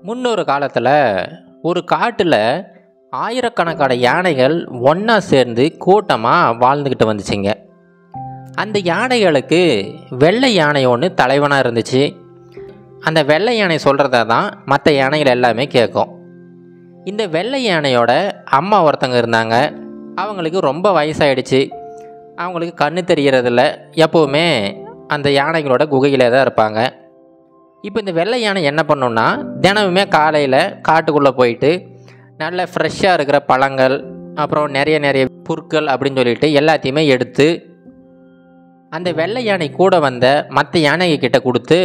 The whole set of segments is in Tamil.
முன்னொரு காலத்தில் ஒரு காட்டில் ஆயிரக்கணக்கான யானைகள் ஒன்றா சேர்ந்து கூட்டமாக வாழ்ந்துக்கிட்டு வந்துச்சுங்க அந்த யானைகளுக்கு வெள்ளை யானை ஒன்று தலைவனாக இருந்துச்சு அந்த வெள்ளை யானை சொல்கிறத தான் மற்ற யானைகள் எல்லாமே கேட்கும் இந்த வெள்ளை யானையோட அம்மா ஒருத்தங்க இருந்தாங்க அவங்களுக்கு ரொம்ப வயசாயிடுச்சு அவங்களுக்கு கண்ணு தெரியறதில்ல எப்போவுமே அந்த யானைகளோட குகையிலே தான் இருப்பாங்க இப்போ இந்த வெள்ளை யானை என்ன பண்ணுன்னா தினமுமே காலையில் காட்டுக்குள்ளே போயிட்டு நல்ல ஃப்ரெஷ்ஷாக இருக்கிற பழங்கள் அப்புறம் நிறைய நிறைய புற்கள் அப்படின்னு சொல்லிட்டு எல்லாத்தையுமே எடுத்து அந்த வெள்ளை யானை கூட வந்த மற்ற யானைங்க கிட்ட கொடுத்து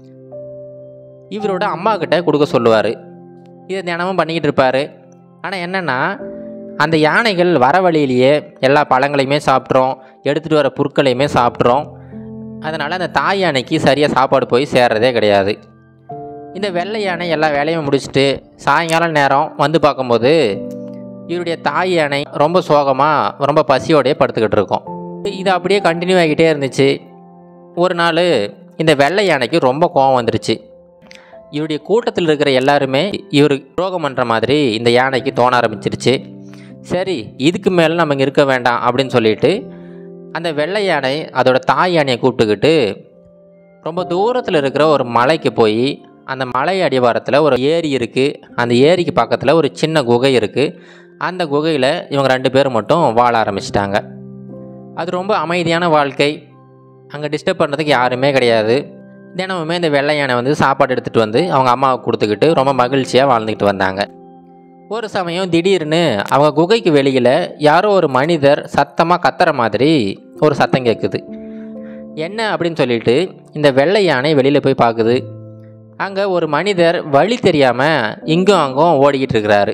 இவரோட அம்மா கிட்ட கொடுக்க சொல்லுவார் இதை தினமும் பண்ணிக்கிட்டு இருப்பார் ஆனால் என்னென்னா அந்த யானைகள் வர வழியிலேயே எல்லா பழங்களையுமே சாப்பிட்றோம் எடுத்துகிட்டு வர புற்களையுமே சாப்பிட்றோம் அதனால் அந்த தாய் யானைக்கு சரியாக சாப்பாடு போய் சேர்றதே கிடையாது இந்த வெள்ளை யானை எல்லா வேலையும் முடிச்சுட்டு சாயங்காலம் நேரம் வந்து பார்க்கும்போது இவருடைய தாய் யானை ரொம்ப சோகமாக ரொம்ப பசியோடையே படுத்துக்கிட்டு இருக்கோம் இது அப்படியே கண்டினியூ ஆகிட்டே இருந்துச்சு ஒரு நாள் இந்த வெள்ளை யானைக்கு ரொம்ப கோவம் வந்துருச்சு இவருடைய கூட்டத்தில் இருக்கிற எல்லாருமே இவர் துரோகம் பண்ணுற மாதிரி இந்த யானைக்கு தோண ஆரம்பிச்சிருச்சு சரி இதுக்கு மேலே நம்ம இங்கே இருக்க வேண்டாம் அப்படின்னு சொல்லிட்டு அந்த வெள்ளை யானை அதோட தாய் யானையை கூப்பிட்டுக்கிட்டு ரொம்ப தூரத்தில் இருக்கிற ஒரு மலைக்கு போய் அந்த மலை அடிவாரத்தில் ஒரு ஏரி இருக்குது அந்த ஏரிக்கு பக்கத்தில் ஒரு சின்ன குகை இருக்குது அந்த குகையில் இவங்க ரெண்டு பேரும் மட்டும் வாழ ஆரம்பிச்சிட்டாங்க அது ரொம்ப அமைதியான வாழ்க்கை அங்கே டிஸ்டர்ப் பண்ணுறதுக்கு யாருமே கிடையாது தினமுமே இந்த வெள்ளை யானை வந்து சாப்பாடு எடுத்துகிட்டு வந்து அவங்க அம்மாவுக்கு கொடுத்துக்கிட்டு ரொம்ப மகிழ்ச்சியாக வாழ்ந்துக்கிட்டு வந்தாங்க ஒரு சமயம் திடீர்னு அவங்க குகைக்கு வெளியில் யாரோ ஒரு மனிதர் சத்தமாக கத்துற மாதிரி ஒரு சத்தம் கேட்குது என்ன அப்படின்னு சொல்லிட்டு இந்த வெள்ளை யானை வெளியில் போய் பார்க்குது அங்கே ஒரு மனிதர் வழி தெரியாமல் இங்கும் அங்கும் ஓடிக்கிட்டு இருக்கிறாரு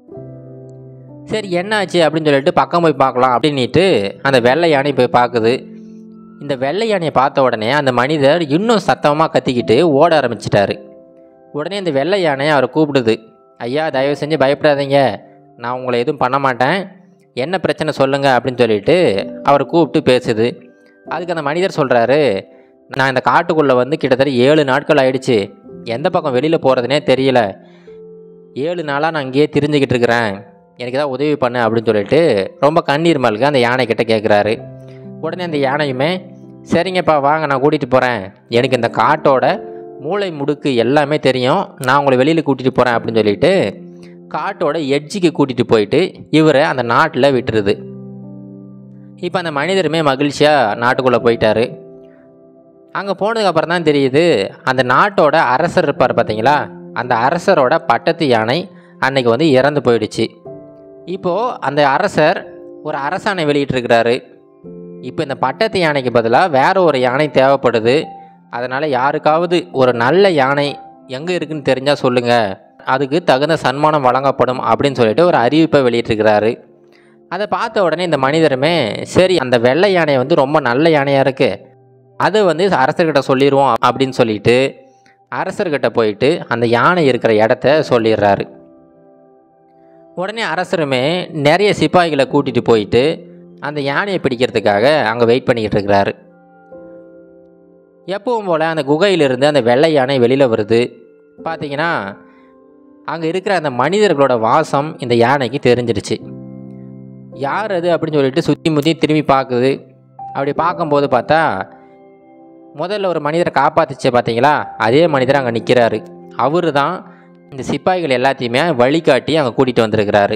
சரி என்னாச்சு அப்படின்னு சொல்லிட்டு பக்கம் போய் பார்க்கலாம் அப்படின்ட்டு அந்த வெள்ளை யானை போய் பார்க்குது இந்த வெள்ளை யானையை பார்த்த உடனே அந்த மனிதர் இன்னும் சத்தமாக கத்திக்கிட்டு ஓட ஆரம்பிச்சிட்டாரு உடனே இந்த வெள்ளை யானை அவரை கூப்பிடுது ஐயா தயவு செஞ்சு பயப்படாதீங்க நான் உங்களை எதுவும் பண்ண மாட்டேன் என்ன பிரச்சனை சொல்லுங்கள் அப்படின்னு சொல்லிட்டு அவரை கூப்பிட்டு பேசுது அதுக்கு அந்த மனிதர் சொல்கிறாரு நான் இந்த காட்டுக்குள்ளே வந்து கிட்டத்தட்ட ஏழு நாட்கள் ஆயிடுச்சு எந்த பக்கம் வெளியில் போகிறதுனே தெரியல ஏழு நாளாக நான் இங்கேயே திரிஞ்சுக்கிட்டு இருக்கிறேன் எனக்கு ஏதாவது உதவி பண்ணு அப்படின்னு சொல்லிட்டு ரொம்ப கண்ணீர் மல்க அந்த யானை கிட்ட கேட்குறாரு உடனே அந்த யானையுமே சரிங்கப்பா வாங்க நான் கூட்டிகிட்டு போகிறேன் எனக்கு இந்த காட்டோட மூளை முடுக்கு எல்லாமே தெரியும் நான் உங்களை வெளியில் கூட்டிகிட்டு போகிறேன் அப்படின்னு சொல்லிட்டு காட்டோட எட்ஜுக்கு கூட்டிகிட்டு போயிட்டு இவரை அந்த நாட்டில் விட்டுருது இப்போ அந்த மனிதருமே மகிழ்ச்சியாக நாட்டுக்குள்ளே போயிட்டாரு அங்கே போனதுக்கப்புறம் தான் தெரியுது அந்த நாட்டோட அரசர் இருப்பார் பார்த்தீங்களா அந்த அரசரோட பட்டத்து யானை அன்னைக்கு வந்து இறந்து போயிடுச்சு இப்போது அந்த அரசர் ஒரு அரசாணை வெளியிட்டிருக்கிறாரு இப்போ இந்த பட்டத்து யானைக்கு பதிலாக வேற ஒரு யானை தேவைப்படுது அதனால் யாருக்காவது ஒரு நல்ல யானை எங்கே இருக்குன்னு தெரிஞ்சால் சொல்லுங்கள் அதுக்கு தகுந்த சன்மானம் வழங்கப்படும் அப்படின்னு சொல்லிட்டு ஒரு அறிவிப்பை வெளியிட்டிருக்கிறாரு அதை பார்த்த உடனே இந்த மனிதருமே சரி அந்த வெள்ளை யானை வந்து ரொம்ப நல்ல யானையாக இருக்குது அதை வந்து அரசர்கிட்ட சொல்லிடுவோம் அப்படின்னு சொல்லிட்டு அரசர்கிட்ட போயிட்டு அந்த யானை இருக்கிற இடத்த சொல்லிடுறாரு உடனே அரசருமே நிறைய சிப்பாய்களை கூட்டிகிட்டு போயிட்டு அந்த யானையை பிடிக்கிறதுக்காக அங்கே வெயிட் பண்ணிக்கிட்டு இருக்கிறாரு எப்பவும் போல் அந்த குகையிலிருந்து அந்த வெள்ளை யானை வெளியில் வருது பார்த்தீங்கன்னா அங்கே இருக்கிற அந்த மனிதர்களோட வாசம் இந்த யானைக்கு தெரிஞ்சிடுச்சு யார் அது அப்படின்னு சொல்லிட்டு சுற்றி முற்றி திரும்பி பார்க்குது அப்படி பார்க்கும்போது பார்த்தா முதல்ல ஒரு மனிதரை காப்பாத்துச்சு பார்த்தீங்களா அதே மனிதர் அங்கே நிற்கிறாரு அவர் தான் இந்த சிப்பாய்கள் எல்லாத்தையுமே வழிகாட்டி அங்கே கூட்டிகிட்டு வந்திருக்கிறாரு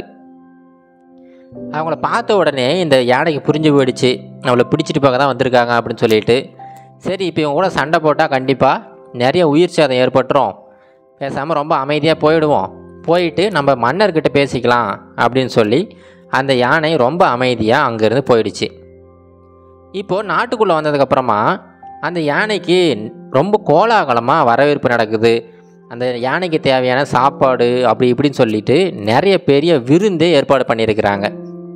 அவங்கள பார்த்த உடனே இந்த யானைக்கு புரிஞ்சு போயிடுச்சு அவளை பிடிச்சிட்டு பார்க்க தான் வந்திருக்காங்க அப்படின்னு சொல்லிட்டு சரி இப்போ இவங்க கூட சண்டை போட்டால் கண்டிப்பாக நிறைய உயிர் சேதம் ஏற்பட்டுரும் பேசாமல் ரொம்ப அமைதியாக போயிடுவோம் போயிட்டு நம்ம மன்னர்கிட்ட பேசிக்கலாம் அப்படின்னு சொல்லி அந்த யானை ரொம்ப அமைதியாக அங்கேருந்து போயிடுச்சு இப்போது நாட்டுக்குள்ளே வந்ததுக்கப்புறமா அந்த யானைக்கு ரொம்ப கோலாகலமாக வரவேற்பு நடக்குது அந்த யானைக்கு தேவையான சாப்பாடு அப்படி இப்படின்னு சொல்லிட்டு நிறைய பெரிய விருந்தே ஏற்பாடு பண்ணியிருக்கிறாங்க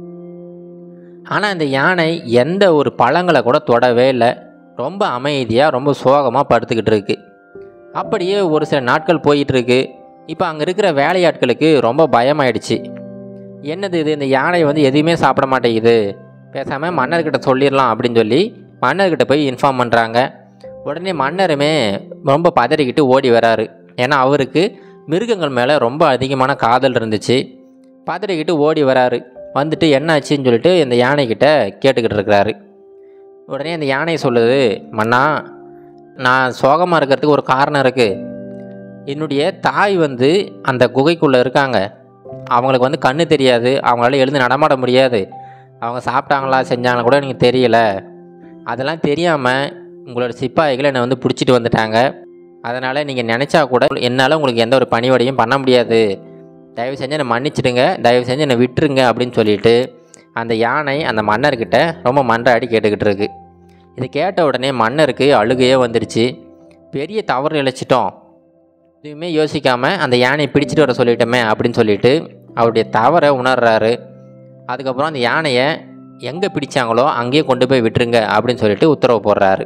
ஆனால் இந்த யானை எந்த ஒரு பழங்களை கூட தொடவே இல்லை ரொம்ப அமைதியாக ரொம்ப சோகமாக படுத்துக்கிட்டு இருக்கு அப்படியே ஒரு சில நாட்கள் போயிட்டு இருக்கு இப்போ அங்கே இருக்கிற வேலையாட்களுக்கு ரொம்ப பயமாயிடுச்சு என்னது இது இந்த யானை வந்து எதுவுமே சாப்பிட மாட்டேங்குது பேசாமல் மன்னர்கிட்ட சொல்லிடலாம் அப்படின்னு சொல்லி மன்னர்கிட்ட போய் இன்ஃபார்ம் பண்ணுறாங்க உடனே மன்னருமே ரொம்ப பதறிக்கிட்டு ஓடி வராரு ஏன்னா அவருக்கு மிருகங்கள் மேலே ரொம்ப அதிகமான காதல் இருந்துச்சு பதறிக்கிட்டு ஓடி வராரு வந்துட்டு என்னாச்சுன்னு சொல்லிட்டு இந்த யானைக்கிட்ட கேட்டுக்கிட்டு இருக்கிறாரு உடனே அந்த யானை சொல்லுது மன்னா நான் சோகமாக இருக்கிறதுக்கு ஒரு காரணம் இருக்குது என்னுடைய தாய் வந்து அந்த குகைக்குள்ளே இருக்காங்க அவங்களுக்கு வந்து கண்ணு தெரியாது அவங்களால எழுந்து நடமாட முடியாது அவங்க சாப்பிட்டாங்களா செஞ்சாங்களா கூட எனக்கு தெரியல அதெல்லாம் தெரியாமல் உங்களோட சிப்பாய்கள் என்னை வந்து பிடிச்சிட்டு வந்துட்டாங்க அதனால் நீங்கள் நினச்சா கூட என்னால் உங்களுக்கு எந்த ஒரு பணிவடையும் பண்ண முடியாது தயவு செஞ்சு என்னை மன்னிச்சிடுங்க தயவு செஞ்சு என்னை விட்டுருங்க அப்படின்னு சொல்லிட்டு அந்த யானை அந்த மன்னர்கிட்ட ரொம்ப மன்றாடி கேட்டுக்கிட்டு இருக்கு இதை கேட்ட உடனே மன்னருக்கு அழுகையே வந்துடுச்சு பெரிய தவறு இழைச்சிட்டோம் எதுவுமே யோசிக்காமல் அந்த யானையை பிடிச்சிட்டு வர சொல்லிட்டோமே அப்படின்னு சொல்லிட்டு அவருடைய தவறை உணர்றாரு அதுக்கப்புறம் அந்த யானையை எங்கே பிடிச்சாங்களோ அங்கேயே கொண்டு போய் விட்டுருங்க அப்படின்னு சொல்லிட்டு உத்தரவு போடுறாரு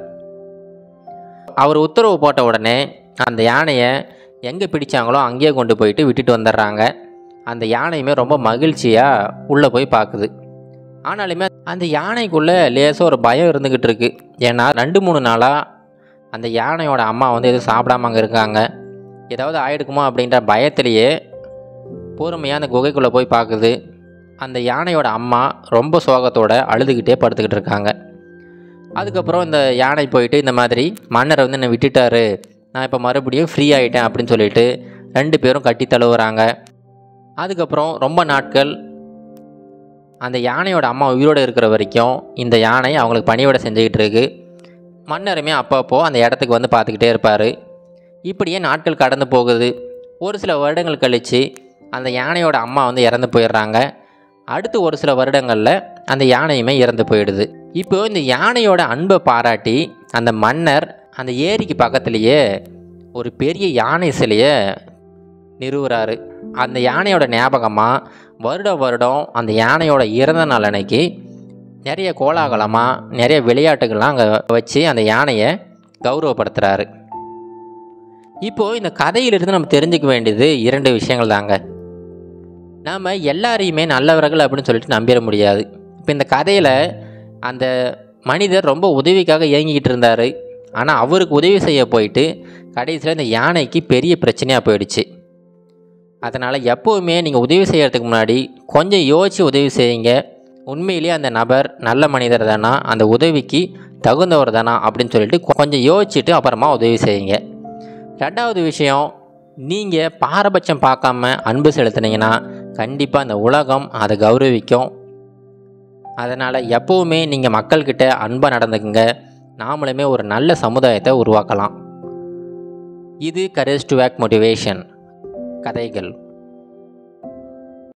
அவர் உத்தரவு போட்ட உடனே அந்த யானையை எங்கே பிடிச்சாங்களோ அங்கேயே கொண்டு போயிட்டு விட்டுட்டு வந்துடுறாங்க அந்த யானையுமே ரொம்ப மகிழ்ச்சியாக உள்ளே போய் பார்க்குது ஆனாலுமே அந்த யானைக்குள்ளே லேசாக ஒரு பயம் இருந்துக்கிட்டு இருக்கு ஏன்னா ரெண்டு மூணு நாளாக அந்த யானையோட அம்மா வந்து எதுவும் சாப்பிடாம அங்கே இருக்காங்க ஏதாவது ஆயிடுக்குமோ அப்படின்ற பயத்திலேயே பொறுமையாக அந்த குகைக்குள்ளே போய் பார்க்குது அந்த யானையோட அம்மா ரொம்ப சோகத்தோட அழுதுகிட்டே படுத்துக்கிட்டு இருக்காங்க அதுக்கப்புறம் இந்த யானை போயிட்டு இந்த மாதிரி மன்னரை வந்து என்னை விட்டுட்டாரு நான் இப்போ மறுபடியும் ஃப்ரீ ஆகிட்டேன் அப்படின்னு சொல்லிட்டு ரெண்டு பேரும் கட்டி தழுவுறாங்க அதுக்கப்புறம் ரொம்ப நாட்கள் அந்த யானையோட அம்மா உயிரோடு இருக்கிற வரைக்கும் இந்த யானை அவங்களுக்கு பணிவிடை செஞ்சுக்கிட்டு இருக்கு மன்னருமே அப்பப்போ அந்த இடத்துக்கு வந்து பார்த்துக்கிட்டே இருப்பார் இப்படியே நாட்கள் கடந்து போகுது ஒரு சில வருடங்கள் கழித்து அந்த யானையோட அம்மா வந்து இறந்து போயிடுறாங்க அடுத்து ஒரு சில வருடங்களில் அந்த யானையுமே இறந்து போயிடுது இப்போ இந்த யானையோட அன்பை பாராட்டி அந்த மன்னர் அந்த ஏரிக்கு பக்கத்துலேயே ஒரு பெரிய யானை சிலையை நிறுவுறாரு அந்த யானையோட ஞாபகமாக வருடம் வருடம் அந்த யானையோட இறந்த நாள் அன்னைக்கு நிறைய கோலாகலமாக நிறைய விளையாட்டுகள்லாம் அங்கே வச்சு அந்த யானையை கௌரவப்படுத்துகிறாரு இப்போது இந்த கதையிலிருந்து நம்ம தெரிஞ்சுக்க வேண்டியது இரண்டு விஷயங்கள் தாங்க நாம் எல்லாரையுமே நல்லவர்கள் அப்படின்னு சொல்லிட்டு நம்பிட முடியாது இப்போ இந்த கதையில் அந்த மனிதர் ரொம்ப உதவிக்காக இயங்கிக்கிட்டு இருந்தார் ஆனால் அவருக்கு உதவி செய்ய போயிட்டு கடைசியில் இந்த யானைக்கு பெரிய பிரச்சனையாக போயிடுச்சு அதனால் எப்போவுமே நீங்கள் உதவி செய்கிறதுக்கு முன்னாடி கொஞ்சம் யோசித்து உதவி செய்யுங்க உண்மையிலேயே அந்த நபர் நல்ல மனிதர் தானா அந்த உதவிக்கு தகுந்தவர் தானா அப்படின்னு சொல்லிட்டு கொஞ்சம் யோசிச்சுட்டு அப்புறமா உதவி செய்யுங்க ரெண்டாவது விஷயம் நீங்கள் பாரபட்சம் பார்க்காம அன்பு செலுத்துனீங்கன்னா கண்டிப்பாக அந்த உலகம் அதை கௌரவிக்கும் அதனால் எப்போவுமே நீங்கள் மக்கள்கிட்ட அன்பாக நடந்துக்குங்க நாமளுமே ஒரு நல்ல சமுதாயத்தை உருவாக்கலாம் இது கரேஜ் டு வேக் மோட்டிவேஷன் கதைகள்